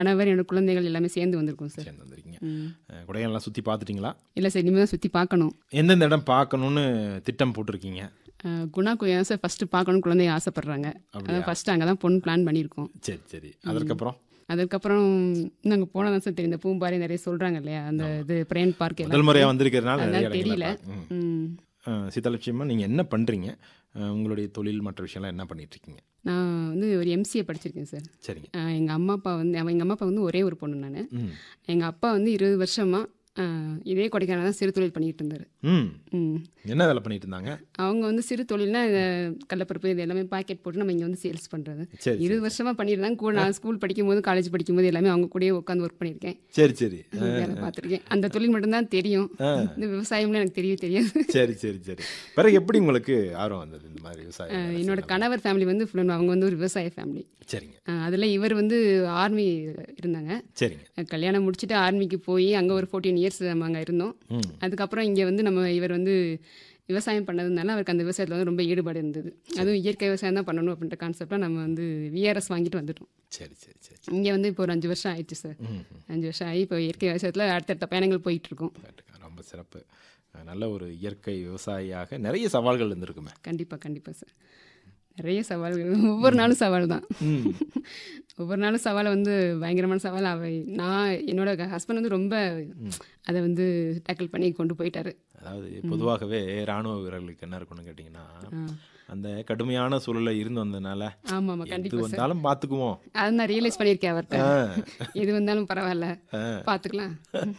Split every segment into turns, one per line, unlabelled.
கணவர் என்னோட குழந்தைகள் எல்லாமே சேர்ந்து வந்திருக்கோம் சார்
சேர்ந்து வந்திருக்கீங்க
ம்.
அஹ், கொடைக்கானல்லாம் சுற்றி பார்த்துட்டிங்களா
இல்லை சார் இனிமேல் தான் சுற்றி பார்க்கணும்
எந்தெந்த இடம் பார்க்கணுன்னு திட்டம் போட்டிருக்கீங்க
அஹ், குணா கோயில் சார் ஃபஸ்ட்டு பார்க்கணும்னு குழந்தைங்க ஆசைப்பட்றாங்க அதான் ஃபஸ்ட்டு அங்கே தான் பொண்ணு பிளான் பண்ணியிருக்கோம்
சரி சரி அதற்கப்புறம்
அதுக்கப்புறம் நாங்கள் போனால் தான் சார் தெரியும் இந்த பூம்பாரி நிறைய சொல்கிறாங்க இல்லையா அந்த இது பிரேன் பார்க் எல்லாம்
முதல் முறையாக வந்திருக்கிறதுனால நிறைய
அதெல்லாம் தெரியல
இடங்களை பார்க்க- ம்.
ம்.
அஹ், சீதாலட்சுமிமா நீங்கள் என்ன பண்ணுறீங்க உங்களுடைய தொழில் மற்ற விஷயம்லாம் என்ன பண்ணிட்டு இருக்கீங்க
நான் வந்து ஒரு எம்சிஏ படிச்சிருக்கேன் சார்
சரிங்க
எங்கள் அம்மா அப்பா வந்து எங்கள் அம்மா அப்பா வந்து ஒரே ஒரு பொண்ணு நான்
ம்
எங்கள் அப்பா வந்து இருபது வருஷமாக இதே கொடைக்கானல் தான் சிறு தொழில் பண்ணிகிட்டு இருந்தார்
ம்
ம்
என்ன வேலை பண்ணிட்டு இருந்தாங்க
அவங்க வந்து சிறு தொழில்னா இந்த கடலப்பருப்பு இது எல்லாமே பாக்கெட் போட்டு நம்ம இங்கே வந்து சேல்ஸ் பண்ணுறது
சரி
இருபது வருஷமாக பண்ணியிருந்தாங்க கூட நான் ஸ்கூல் படிக்கும்போது காலேஜ் படிக்கும்போது எல்லாமே அவங்க கூடயே உட்காந்து ஒர்க் பண்ணியிருக்கேன்
சரி சரி
வேலை பார்த்துருக்கேன் அந்த தொழில் மட்டும்தான் தெரியும் இந்த விவசாயம்லாம் எனக்கு தெரியவே தெரியாது
சரி சரி சரி பிறகு எப்படி உங்களுக்கு ஆர்வம் வந்தது இந்த மாதிரி விவசாயம்
அஹ்
வேலை
என்னோட
செய்யலாம்?
கணவர் ஃபேமிலி வந்து ஃபுல் அவங்க வந்து ஒரு விவசாய ஃபேமிலி
சரிங்க
அதில் இவர் வந்து ஆர்மி இருந்தாங்க
சரிங்க
அஹ் கல்யாணம் முடிச்சுட்டு ஆர்மிக்கு போய் அங்கே ஒரு ஃபோர்டீன் இயர்ஸ் நம்ம அங்கே இருந்தோம்
ம்
அதுக்கப்புறம் இங்கே வந்து நம்ம இவர் வந்து விவசாயம் பண்ணதுனால அவருக்கு அந்த விவசாயத்தில் வந்து ரொம்ப ஈடுபாடு இருந்தது அதுவும் இயற்கை விவசாயம் தான் பண்ணணும் அப்படின்ற கான்செப்டில் நம்ம வந்து விஆர்எஸ் வாங்கிட்டு வந்துட்டோம்
சரி சரி சரி
இங்கே வந்து இப்போ ஒரு அஞ்சு வருஷம் ஆயிடுச்சு சார்
ம் ம்.
அஞ்சு வருஷம் ஆகி இப்போ இயற்கை விவசாயத்தில் அடுத்தடுத்த பயணங்கள் போயிட்டு இருக்கோம்
கேட்டுக்க, ரொம்ப சிறப்பு அஹ், நல்ல ஒரு இயற்கை விவசாயியாக நிறைய சவால்கள் இருந்திருக்குமே
கண்டிப்பாக கண்டிப்பாக சார் நிறைய சவால்கள் ஒவ்வொரு நாளும் சவால் தான்
ம்
ஒவ்வொரு நாளும் சவாலை வந்து பயங்கரமான சவால் அவை நான் என்னோட ஹஸ்பண்ட் வந்து ரொம்ப அதை வந்து டேக்கிள் பண்ணி கொண்டு போயிட்டாரு
அதாவது பொதுவாகவே ராணுவ வீரர்களுக்கு என்ன இருக்கும்னு கேட்டிங்கன்னா அந்த கடுமையான சூழல்ல இருந்து வந்ததுனால
ஆமாம் ஆமாம்
எது
கண்டிப்பாக சார்
வந்தாலும் பார்த்துக்குவோம்
அதை நான் ரியலைஸ் பண்ணியிருக்கேன் அவர்கிட்ட எது வந்தாலும் பரவாயில்ல பார்த்துக்கலாம்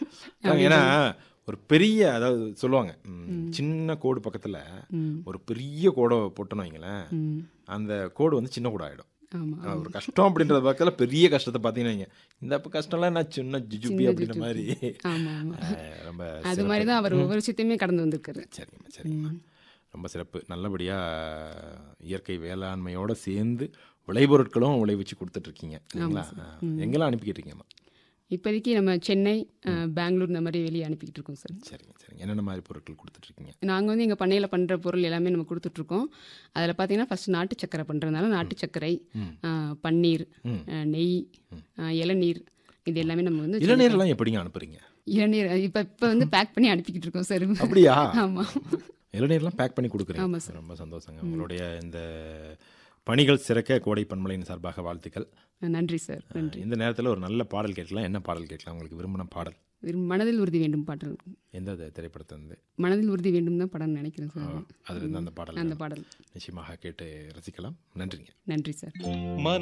ஏன்னா ஒரு பெரிய அதாவது சொல்லுவாங்க ம், சின்ன கோடு பக்கத்துல
ம்.
ஒரு பெரிய கோடை போட்டோன்னு வைங்களேன்
ம்
அந்த கோடு வந்து சின்ன கோடு ஆயிடும்
ஆமாம்
ஆஹ் ஒரு கஷ்டம் அப்படின்றத பக்கத்தில் பெரிய கஷ்டத்தை பார்த்தீங்கன்னா வைங்க, இந்த அப்ப கஷ்டம்லாம் என்ன சின்ன ஜுஜுபி அப்படின்ற மாதிரி
ஆமாம் ஆமாம்
ஆஹ் ரொம்ப
அது மாதிரி தான் அவர் ஒவ்வொரு விஷயத்தையுமே கடந்து வந்திருக்காரு
சரிங்கம்மா சரிங்கம்மா ரொம்ப சிறப்பு நல்லபடியாக இயற்கை வேளாண்மையோட சேர்ந்து விளைபொருட்களும் விளைவிச்சு கொடுத்துட்ருக்கீங்க இல்லைங்களா ஆஹ் எங்கெல்லாம் அனுப்பிக்கிட்டு இருக்கீங்கம்மா
இப்போதைக்கு நம்ம சென்னை அஹ், பெங்களூர் இந்த மாதிரி வெளியே அனுப்பிக்கிட்டு இருக்கோம் சார்
சரிங்க சரிங்க என்னென்ன மாதிரி பொருட்கள் கொடுத்துட்ருக்கீங்க
நாங்கள் வந்து எங்கள் பண்ணையில் பண்ணுற பொருள் எல்லாமே நம்ம கொடுத்துட்ருக்கோம் அதில் பார்த்தீங்கன்னா ஃபஸ்ட் நாட்டு சக்கரை பண்ணுறதுனால நாட்டு சர்க்கரை அஹ், பன்னீர் அஹ், நெய் அஹ், இளநீர் இது எல்லாமே நம்ம வந்து
இளநீர்லாம் எப்படிங்க அனுப்புறீங்க
இளநீர் இப்போ இப்போ வந்து பேக் பண்ணி அனுப்பிக்கிட்டு இருக்கோம் சார்
அப்படியா
ஆமாம்
இளநீர்லாம் பேக் பண்ணி
ஆமா
கொடுக்குறீங்க ரொம்ப சந்தோஷங்க உங்களுடைய இந்த பணிகள் சிறக்க கோடை பண்பலையின் சார்பாக வாழ்த்துக்கள்
நன்றி சார் நன்றி
இந்த நேரத்தில் ஒரு நல்ல பாடல் கேட்கலாம் என்ன பாடல் கேட்கலாம் உங்களுக்கு விரும்பின பாடல்
விரும்- மனதில் உறுதி வேண்டும் பாடல்
எந்த திரைப்படத்தை வந்து
மனதில் உறுதி வேண்டும் தான் படம் நினைக்கிறேன் சார்
அதிலிருந்து அந்த பாடல்
அந்த பாடல்
நிச்சயமாக கேட்டு ரசிக்கலாம் நன்றிங்க
நன்றி சார்